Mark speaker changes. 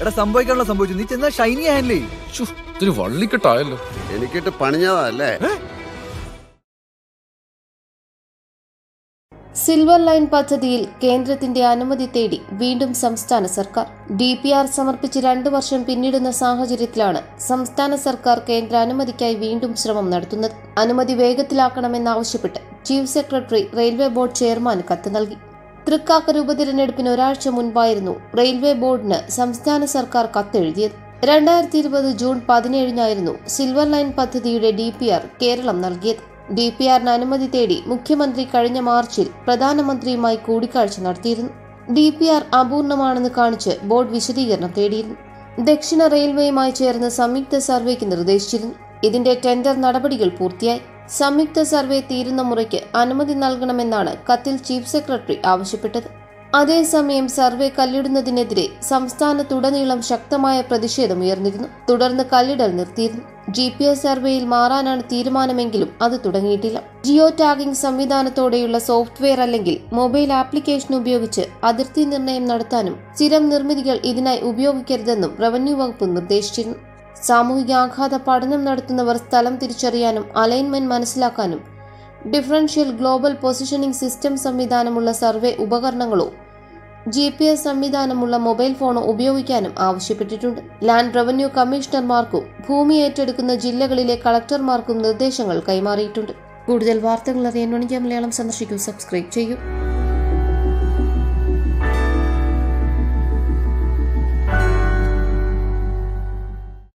Speaker 1: എടാ സംഭവിക്കാനുള്ള സംഭവിച്ചു നീ ചെന്നാ ഷൈനി ഹാൻഡിലേ
Speaker 2: ശ്ശോ, ഇത്തിരി വള്ളിക്കെട്ടായല്ലോ
Speaker 3: എനിക്കിട്ട് പണിഞ്ഞതാ അല്ലേ
Speaker 4: സിൽവർ ലൈൻ പദ്ധതിയിൽ കേന്ദ്രത്തിന്റെ അനുമതി തേടി വീണ്ടും സംസ്ഥാന സർക്കാർ ഡി പി ആർ സമർപ്പിച്ച് രണ്ടു വർഷം പിന്നിടുന്ന സാഹചര്യത്തിലാണ് സംസ്ഥാന സർക്കാർ കേന്ദ്ര അനുമതിക്കായി വീണ്ടും ശ്രമം നടത്തുന്നത് അനുമതി വേഗത്തിലാക്കണമെന്നാവശ്യപ്പെട്ട് chief secretary railway board chairman കത്ത് നൽകി തൃക്കാക്കര ഉപതിരഞ്ഞെടുപ്പിന് ഒരാഴ്ച മുൻപായിരുന്നു റെയിൽവേ ബോർഡിന് സംസ്ഥാന സർക്കാർ കത്തെഴുതിയത് രണ്ടായിരത്തി ഇരുപത് ജൂൺ പതിനേഴിനായിരുന്നു സിൽവർ ലൈൻ പദ്ധതിയുടെ ഡി പി ആർ കേരളം നൽകിയത് ഡി പി ആറിന് അനുമതി തേടി മുഖ്യമന്ത്രി കഴിഞ്ഞ മാർച്ചിൽ പ്രധാനമന്ത്രിയുമായി കൂടിക്കാഴ്ച നടത്തിയിരുന്നു ഡി പി ആർ അപൂർണമാണെന്ന് കാണിച്ച് ബോർഡ് വിശദീകരണം തേടിയിരുന്നു ദക്ഷിണ റെയിൽവേയുമായി ചേർന്ന് സംയുക്ത സർവേക്ക് നിർദ്ദേശിച്ചിരുന്നു ഇതിന്റെ ടെൻഡർ നടപടികൾ പൂർത്തിയായി സംയുക്ത സർവേ തീരുന്ന മുറയ്ക്ക് അനുമതി നൽകണമെന്നാണ് കത്തിൽ ചീഫ് സെക്രട്ടറി ആവശ്യപ്പെട്ടത് അതേസമയം സർവേ കല്ലിടുന്നതിനെതിരെ സംസ്ഥാനത്തുടനീളം ശക്തമായ പ്രതിഷേധം ഉയർന്നിരുന്നു തുടർന്ന് കല്ലിടൽ നിർത്തിയിരുന്നു ജി പി എസ് സർവേയിൽ മാറാനാണ് തീരുമാനമെങ്കിലും അത് തുടങ്ങിയിട്ടില്ല ജിയോ ടാഗിംഗ് സംവിധാനത്തോടെയുള്ള സോഫ്റ്റ്വെയർ അല്ലെങ്കിൽ മൊബൈൽ ആപ്ലിക്കേഷൻ ഉപയോഗിച്ച് അതിർത്തി നിർണയം നടത്താനും സ്ഥിരം നിർമ്മിതികൾ ഇതിനായി ഉപയോഗിക്കരുതെന്നും റവന്യൂ വകുപ്പ് നിർദ്ദേശിച്ചിരുന്നു സാമൂഹികാഘാത പഠനം നടത്തുന്നവർ സ്ഥലം തിരിച്ചറിയാനും അലൈൻമെന്റ് മനസ്സിലാക്കാനും ഡിഫറൻഷ്യൽ ഗ്ലോബൽ പൊസിഷനിംഗ് സിസ്റ്റം സംവിധാനമുള്ള സർവേ ഉപകരണങ്ങളോ ജി പി എസ് സംവിധാനമുള്ള മൊബൈൽ ഫോണോ ഉപയോഗിക്കാനും ആവശ്യപ്പെട്ടിട്ടുണ്ട് ലാൻഡ് റവന്യൂ കമ്മീഷണർമാർക്കും ഭൂമി ഏറ്റെടുക്കുന്ന ജില്ലകളിലെ കളക്ടർമാർക്കും നിർദ്ദേശങ്ങൾ കൈമാറിയിട്ടുണ്ട് കൂടുതൽ വാർത്തകൾ അറിയാൻ മണിക്ക മലയാളം സന്ദർശിക്കൂ സബ്സ്ക്രൈബ് ചെയ്യൂ